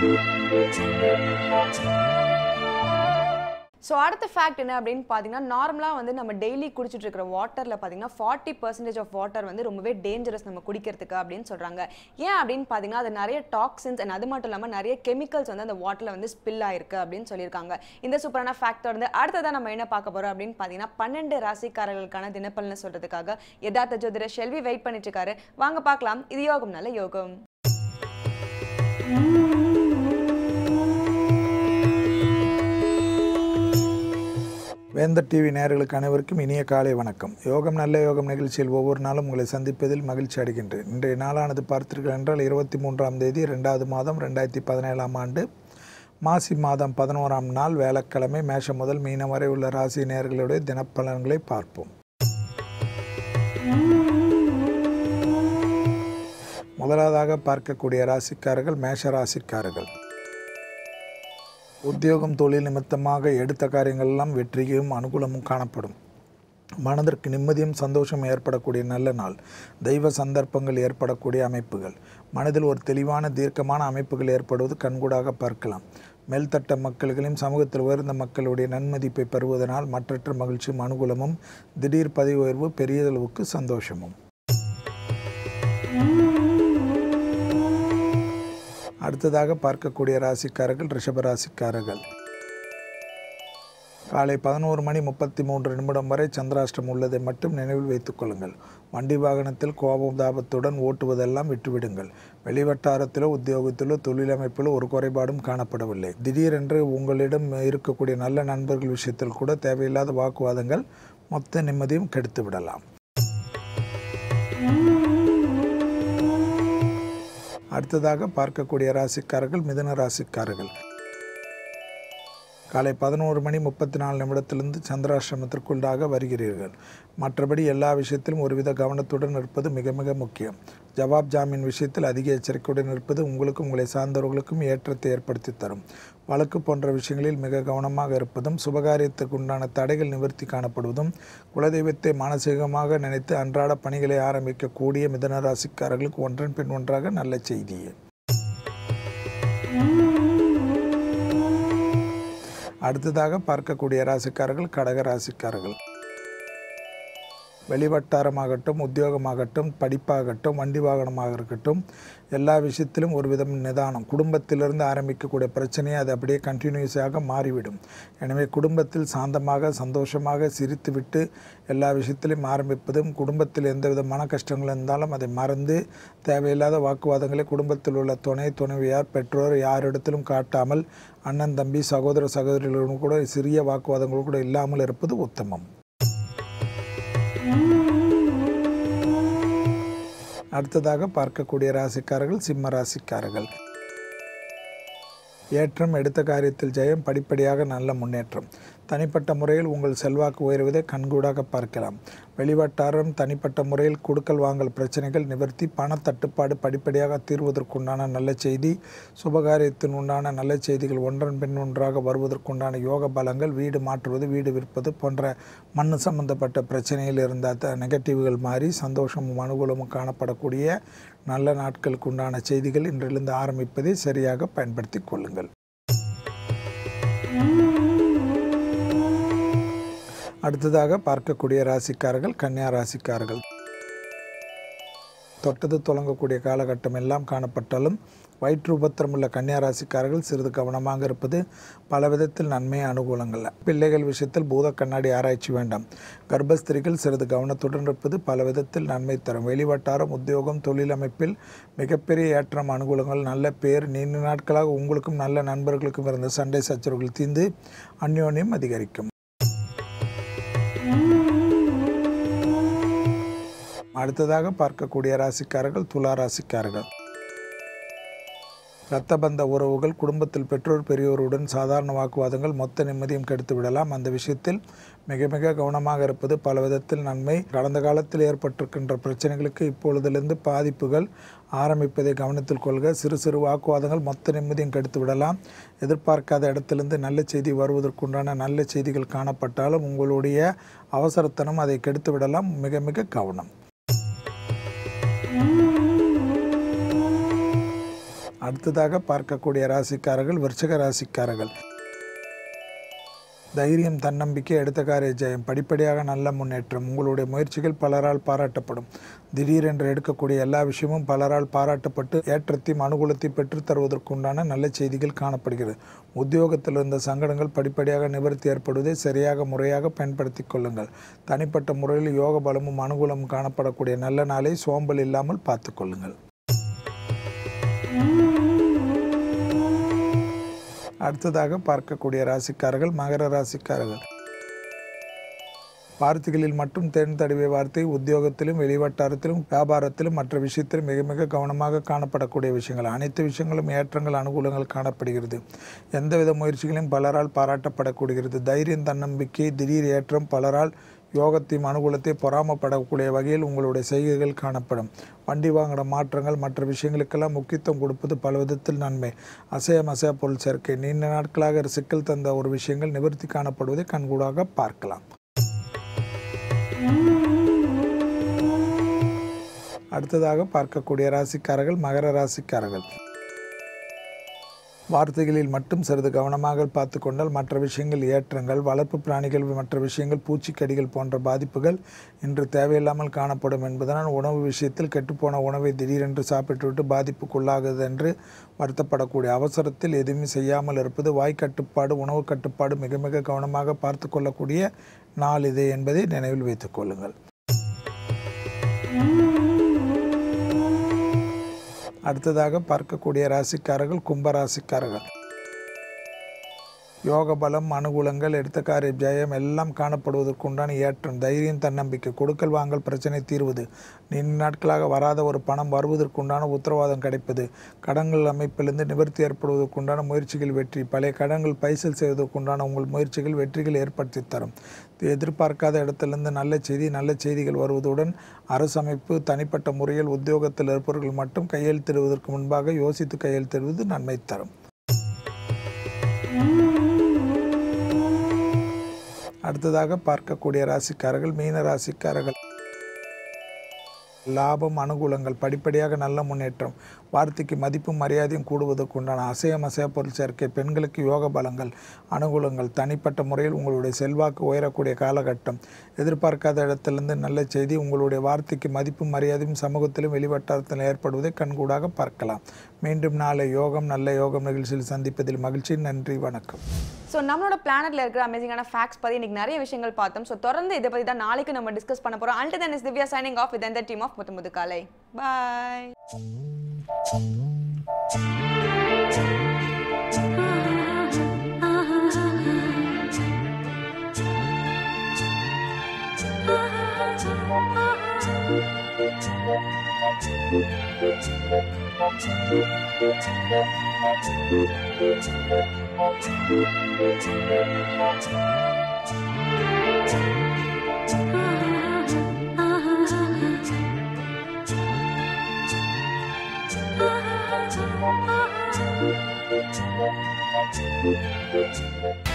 So அடுத்த fact என்ன அப்படின்னு பார்த்தீங்கன்னா நார்மலாக வந்து நம்ம டெய்லி குடிச்சிட்டு இருக்கிற வாட்டரில் பார்த்தீங்கன்னா ஃபார்ட்டி பர்சன்டேஜ் ஆஃப் வாட்டர் வந்து ரொம்பவே டேஞ்சரஸ் நம்ம குடிக்கிறதுக்கு அப்படின்னு சொல்கிறாங்க ஏன் அப்படின்னு பார்த்தீங்கன்னா அது நிறைய டாக்ஸின்ஸ் அண்ட் அது மட்டும் இல்லாமல் நிறைய கெமிக்கல்ஸ் வந்து அந்த வாட்டரில் வந்து ஸ்பில் ஆயிருக்கு அப்படின்னு சொல்லியிருக்காங்க இந்த சூப்பரான ஃபேக்ட் வந்து அடுத்ததான் நம்ம என்ன பார்க்க போகிறோம் அப்படின்னு பார்த்தீங்கன்னா பன்னெண்டு ராசிக்காரர்களுக்கான தினப்பலனை சொல்கிறதுக்காக யதார்த்த ஜோதிட ஷெல்வி வெயிட் பண்ணிட்டு இருக்காரு வாங்க பார்க்கலாம் இது யோகம் நல்ல யோகம் வேந்தர் டிவி நேயர்களுக்கு அனைவருக்கும் இனிய காலை வணக்கம் யோகம் நல்ல யோகம் நிகழ்ச்சியில் ஒவ்வொரு நாளும் உங்களை சந்திப்பதில் மகிழ்ச்சி அடைகின்றேன் இன்றைய நாளானது பார்த்தீர்கள் என்றால் இருபத்தி மூன்றாம் தேதி ரெண்டாவது மாதம் ரெண்டாயிரத்தி பதினேழாம் ஆண்டு மாசி மாதம் பதினோராம் நாள் வேளக்கிழமை மேஷம் முதல் மீனம் வரை உள்ள ராசி நேயர்களுடைய தினப்பலன்களை பார்ப்போம் முதலாவதாக பார்க்கக்கூடிய ராசிக்காரர்கள் மேஷ ராசிக்காரர்கள் உத்தியோகம் தொழில் நிமித்தமாக எடுத்த காரியங்களெல்லாம் வெற்றியும் அனுகூலமும் காணப்படும் மனதிற்கு நிம்மதியும் சந்தோஷம் ஏற்படக்கூடிய நல்ல நாள் தெய்வ சந்தர்ப்பங்கள் ஏற்படக்கூடிய அமைப்புகள் மனதில் ஒரு தெளிவான தீர்க்கமான அமைப்புகள் ஏற்படுவது கண்கூடாக பார்க்கலாம் மேல்தட்ட மக்கள்களையும் சமூகத்தில் உயர்ந்த மக்களுடைய நன்மதிப்பை பெறுவதனால் மற்றற்ற மகிழ்ச்சியும் அனுகூலமும் திடீர் பதவி உயர்வு பெரிய அளவுக்கு சந்தோஷமும் அடுத்ததாக பார்க்கக்கூடிய ராசிக்காரர்கள் ரிஷப ராசிக்காரர்கள் காலை பதினோரு மணி முப்பத்தி மூன்று நிமிடம் வரை சந்திராஷ்டம் உள்ளதை மட்டும் நினைவில் வைத்துக் கொள்ளுங்கள் வண்டி வாகனத்தில் கோபம் தாபத்துடன் ஓட்டுவதெல்லாம் விட்டுவிடுங்கள் வெளிவட்டாரத்திலோ உத்தியோகத்திலோ தொழிலமைப்பிலோ ஒரு குறைபாடும் காணப்படவில்லை திடீரென்று உங்களிடம் இருக்கக்கூடிய நல்ல நண்பர்கள் விஷயத்தில் கூட தேவையில்லாத வாக்குவாதங்கள் மொத்த நிம்மதியும் கெடுத்து விடலாம் அடுத்ததாக பார்க்கக்கூடிய ராசிக்காரர்கள் மிதுன ராசிக்காரர்கள் காலை பதினோரு மணி முப்பத்தி நாலு நிமிடத்திலிருந்து சந்திராசிரமத்திற்குள்ளாக வருகிறீர்கள் மற்றபடி எல்லா விஷயத்திலும் ஒருவித கவனத்துடன் இருப்பது மிக மிக முக்கியம் ஜவாப் ஜாமீன் விஷயத்தில் அதிக எச்சரிக்கையுடன் இருப்பது உங்களுக்கும் உங்களை சார்ந்தவர்களுக்கும் ஏற்றத்தை ஏற்படுத்தி தரும் வழக்கு போன்ற விஷயங்களில் மிக கவனமாக இருப்பதும் சுபகாரியத்துக்கு உண்டான தடைகள் நிவர்த்தி காணப்படுவதும் குலதெய்வத்தை மானசீகமாக நினைத்து அன்றாட பணிகளை ஆரம்பிக்கக்கூடிய மிதன ராசிக்காரர்களுக்கு ஒன்றன் பின் ஒன்றாக நல்ல செய்தியே அடுத்ததாக பார்க்கக்கூடிய ராசிக்காரர்கள் கடக ராசிக்காரர்கள் வெளிவட்டாரமாகட்டும் உத்தியோகமாகட்டும் படிப்பாகட்டும் வண்டி வாகனமாக இருக்கட்டும் எல்லா விஷயத்திலும் ஒரு விதம் நிதானம் குடும்பத்திலிருந்து ஆரம்பிக்கக்கூடிய பிரச்சனையை அது அப்படியே கண்டினியூஸாக மாறிவிடும் எனவே குடும்பத்தில் சாந்தமாக சந்தோஷமாக சிரித்துவிட்டு எல்லா விஷயத்திலையும் ஆரம்பிப்பதும் குடும்பத்தில் எந்தவித மன கஷ்டங்கள் இருந்தாலும் அதை மறந்து தேவையில்லாத வாக்குவாதங்களை குடும்பத்தில் உள்ள துணை துணைவியார் பெற்றோர் யாரிடத்திலும் காட்டாமல் அண்ணன் தம்பி சகோதர சகோதரிகளுடன் கூட சிறிய வாக்குவாதங்கள் கூட இல்லாமல் இருப்பது உத்தமம் அடுத்ததாக பார்க்கக்கூடிய ராசிக்காரர்கள் சிம்ம ராசிக்காரர்கள் ஏற்றம் எடுத்த காரியத்தில் ஜெயம் படிப்படியாக நல்ல முன்னேற்றம் தனிப்பட்ட முறையில் உங்கள் செல்வாக்கு உயர்வதை கண்கூடாக பார்க்கலாம் வெளிவட்டாரம் தனிப்பட்ட முறையில் கொடுக்கல் வாங்கல் பிரச்சனைகள் நிவர்த்தி பணத்தட்டுப்பாடு படிப்படியாக தீர்வதற்குண்டான நல்ல செய்தி சுபகாரியத்தின் உண்டான நல்ல செய்திகள் ஒன்றன் பின் ஒன்றாக வருவதற்குண்டான யோக பலங்கள் வீடு மாற்றுவது வீடு விற்பது போன்ற மண் சம்பந்தப்பட்ட பிரச்சனையில் இருந்த த- நெகட்டிவ்கள் மாறி சந்தோஷமும் அனுகூலமும் காணப்படக்கூடிய நல்ல நாட்களுக்கு உண்டான செய்திகள் இன்றிலிருந்து ஆரம்பிப்பதை சரியாக பயன்படுத்திக் கொள்ளுங்கள் அடுத்ததாக பார்க்கக்கூடிய ராசிக்காரர்கள் கன்னியா ராசிக்காரர்கள் தொட்டது தொடங்கக்கூடிய காலகட்டம் எல்லாம் காணப்பட்டாலும் வயிற்று உபத்திரம் உள்ள கன்னியா ராசிக்காரர்கள் சிறிது கவனமாக இருப்பது பல விதத்தில் நன்மை அனுகூலங்கள் பிள்ளைகள் விஷயத்தில் பூத கண்ணாடி ஆராய்ச்சி வேண்டாம் கர்ப்பஸ்திரிகள் சிறிது கவனத்துடன் இருப்பது பல விதத்தில் நன்மை தரும் வெளிவட்டாரம் உத்தியோகம் தொழில் அமைப்பில் மிகப்பெரிய ஏற்றம் அனுகூலங்கள் நல்ல பேர் நீண்ட நாட்களாக உங்களுக்கும் நல்ல நண்பர்களுக்கும் இருந்த சண்டை சச்சரவுகள் தீர்ந்து அந்யோன்யம் அதிகரிக்கும் அடுத்ததாக பார்க்கக்கூடிய ராசிக்காரர்கள் துலா ராசிக்காரர்கள் இரத்த பந்த உறவுகள் குடும்பத்தில் பெற்றோர் பெரியோருடன் சாதாரண வாக்குவாதங்கள் மொத்த நிம்மதியும் கெடுத்து விடலாம் அந்த விஷயத்தில் மிக மிக கவனமாக இருப்பது பல விதத்தில் நன்மை கடந்த காலத்தில் ஏற்பட்டிருக்கின்ற பிரச்சனைகளுக்கு இப்பொழுதிலிருந்து பாதிப்புகள் ஆரம்பிப்பதை கவனத்தில் கொள்க சிறு சிறு வாக்குவாதங்கள் மொத்த நிம்மதியும் கெடுத்து விடலாம் எதிர்பார்க்காத இடத்திலிருந்து நல்ல செய்தி வருவதற்குண்டான நல்ல செய்திகள் காணப்பட்டாலும் உங்களுடைய அவசரத்தனம் அதை கெடுத்து விடலாம் மிக மிக கவனம் அடுத்ததாக பார்க்கக்கூடிய ராசிக்காரர்கள் விருச்சக ராசிக்காரர்கள் தைரியம் தன்னம்பிக்கை எடுத்த காரிய ஜெயம் படிப்படியாக நல்ல முன்னேற்றம் உங்களுடைய முயற்சிகள் பலரால் பாராட்டப்படும் திடீரென்று எடுக்கக்கூடிய எல்லா விஷயமும் பலரால் பாராட்டப்பட்டு ஏற்றத்தையும் அனுகூலத்தை பெற்றுத் தருவதற்குண்டான நல்ல செய்திகள் காணப்படுகிறது உத்தியோகத்தில் இருந்த சங்கடங்கள் படிப்படியாக நிவர்த்தி ஏற்படுவதை சரியாக முறையாக பயன்படுத்தி கொள்ளுங்கள் தனிப்பட்ட முறையில் யோக பலமும் அனுகூலமும் காணப்படக்கூடிய நல்ல நாளை சோம்பல் இல்லாமல் பார்த்து கொள்ளுங்கள் அடுத்ததாக பார்க்கக்கூடிய ராசிக்காரர்கள் மகர ராசிக்காரர்கள் வார்த்தைகளில் மட்டும் தேன் தடவிய வார்த்தை உத்தியோகத்திலும் வெளிவட்டாரத்திலும் வியாபாரத்திலும் மற்ற விஷயத்திலும் மிக மிக கவனமாக காணப்படக்கூடிய விஷயங்கள் அனைத்து விஷயங்களும் ஏற்றங்கள் அனுகூலங்கள் காணப்படுகிறது எந்தவித முயற்சிகளையும் பலரால் பாராட்டப்படக்கூடியது தைரியம் தன்னம்பிக்கை திடீர் ஏற்றம் பலரால் யோகத்தையும் அனுகூலத்தை பொறாமப்படக்கூடிய வகையில் உங்களுடைய செய்கைகள் காணப்படும் வண்டி வாங்கின மாற்றங்கள் மற்ற விஷயங்களுக்கெல்லாம் முக்கியத்துவம் கொடுப்பது பல விதத்தில் நன்மை அசையம் அசைய பொருள் சேர்க்கை நீண்ட நாட்களாக சிக்கல் தந்த ஒரு விஷயங்கள் நிவர்த்தி காணப்படுவதை கண்கூடாக பார்க்கலாம் அடுத்ததாக பார்க்கக்கூடிய ராசிக்காரர்கள் மகர ராசிக்காரர்கள் வார்த்தைகளில் மட்டும் சிறிது கவனமாக பார்த்து கொண்டால் மற்ற விஷயங்கள் ஏற்றங்கள் வளர்ப்பு பிராணிகள் மற்ற விஷயங்கள் பூச்சிக்கடிகள் போன்ற பாதிப்புகள் இன்று தேவையில்லாமல் காணப்படும் என்பதனால் உணவு விஷயத்தில் கெட்டுப்போன உணவை திடீரென்று சாப்பிட்டுவிட்டு பாதிப்புக்குள்ளாகுது என்று வருத்தப்படக்கூடிய அவசரத்தில் எதுவுமே செய்யாமல் இருப்பது வாய் கட்டுப்பாடு உணவு கட்டுப்பாடு மிக மிக கவனமாக பார்த்து கொள்ளக்கூடிய நாள் இது என்பதை நினைவில் வைத்துக் கொள்ளுங்கள் அடுத்ததாக பார்க்கக்கூடிய ராசிக்காரர்கள் கும்ப ராசிக்காரர்கள் யோக பலம் அனுகூலங்கள் எடுத்த காரிய ஜெயம் எல்லாம் காணப்படுவதற்குண்டான ஏற்றம் தைரியம் தன்னம்பிக்கை கொடுக்கல் வாங்கல் பிரச்சனை தீர்வது நீண்ட நாட்களாக வராத ஒரு பணம் வருவதற்குண்டான உத்தரவாதம் கிடைப்பது கடன்கள் அமைப்பிலிருந்து நிவர்த்தி ஏற்படுவதற்குண்டான முயற்சிகள் வெற்றி பழைய கடன்கள் பைசல் செய்வதற்குண்டான உங்கள் முயற்சிகள் வெற்றிகள் ஏற்படுத்தி தரும் எதிர்பார்க்காத இடத்திலிருந்து நல்ல செய்தி நல்ல செய்திகள் வருவதுடன் அரசமைப்பு தனிப்பட்ட முறையில் உத்தியோகத்தில் இருப்பவர்கள் மட்டும் கையெழுத்திடுவதற்கு முன்பாக யோசித்து கையெழுத்திடுவது நன்மை தரும் அடுத்ததாக பார்க்கக்கூடிய ராசிக்காரர்கள் மீன ராசிக்காரர்கள் லாபம் அனுகூலங்கள் படிப்படியாக நல்ல முன்னேற்றம் வார்த்தைக்கு மதிப்பும் மரியாதையும் கூடுவதற்குண்டான அசையம் அசைய பொருள் சேர்க்கை பெண்களுக்கு யோக பலங்கள் அனுகூலங்கள் தனிப்பட்ட முறையில் உங்களுடைய செல்வாக்கு உயரக்கூடிய காலகட்டம் எதிர்பார்க்காத இடத்திலிருந்து நல்ல செய்தி உங்களுடைய வார்த்தைக்கு மதிப்பும் மரியாதையும் சமூகத்திலும் வெளிவட்டாரத்தில் ஏற்படுவதை கண்கூடாக பார்க்கலாம் மீண்டும் நாளை யோகம் நல்ல யோகம் நிகழ்ச்சியில் சந்திப்பதில் மகிழ்ச்சி நன்றி வணக்கம் ஸோ நம்மளோட பிளானட்ல இருக்கிற அமேசிங்கான ஃபேக்ட்ஸ் பத்தி இன்னைக்கு நிறைய விஷயங்கள் பார்த்தோம் ஸோ தொடர்ந்து இதை பத்தி தான் நாளைக்கு நம்ம டிஸ்கஸ் பண்ண போறோம் அல்ட் then is Divya shining off with இந்த டீம் ஆஃப் முத்து முது காலை பாய் Thank you.